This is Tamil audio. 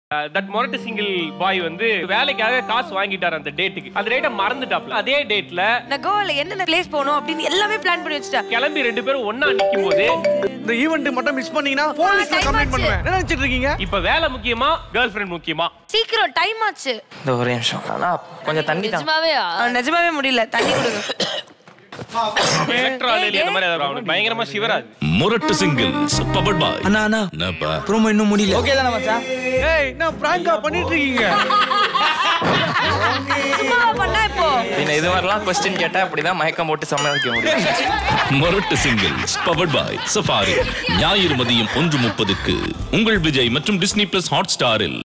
தட் மொரட்டு சிங்கிள் பாய் வந்து வேலைக்காக காசு வாங்கிட்டார் அந்த டேட்டுக்கு அந்த டேட்டை மறந்துட்டாப்ல அதே டேட்ல நான் கோவால என்னென்ன பிளேஸ் போகணும் அப்படின்னு எல்லாமே பிளான் பண்ணி வச்சுட்டேன் கிளம்பி ரெண்டு பேரும் ஒண்ணா நிக்கும் போது இந்த ஈவெண்ட் மட்டும் மிஸ் பண்ணீங்கன்னா போலீஸ்ல time கம்ப்ளைண்ட் ஆச்சு. பண்ணுவேன் என்ன நினைச்சிட்டு இருக்கீங்க இப்ப வேலை முக்கியமா கேர்ள் ஃபிரெண்ட் முக்கியமா சீக்கிரம் டைம் ஆச்சு இந்த ஒரே நிமிஷம் ஆனா கொஞ்சம் தண்ணி தான் நிஜமாவே ஆ, நிஜமாவே முடியல தண்ணி கொடுங்க எலக்ட்ரா லேலி அந்த மாதிரி ஏதாவது அவனுக்கு பயங்கரமா சிவராது முரட்டு சிங்கிள்ஸ் பவர்ட் பாய் அண்ணா அண்ணா என்னப்பா ப்ரோமோ இன்னும் முடியல ஓகே தானே மச்சான் ஏய் என்ன பிராங்கா பண்ணிட்டு இருக்கீங்க சும்மாவா பண்ணா இப்போ பின்ன இது மாதிரிலாம் கொஸ்டின் கேட்டா அப்படிதான் மயக்கம் போட்டு சமாளிக்க முடியும் முரட்டு சிங்கிள்ஸ் பவர்ட் பாய் சஃபாரி ஞாயிறு மதியம் ஒன்று முப்பதுக்கு உங்கள் விஜய் மற்றும் டிஸ்னி பிளஸ் ஹாட் ஸ்டாரில்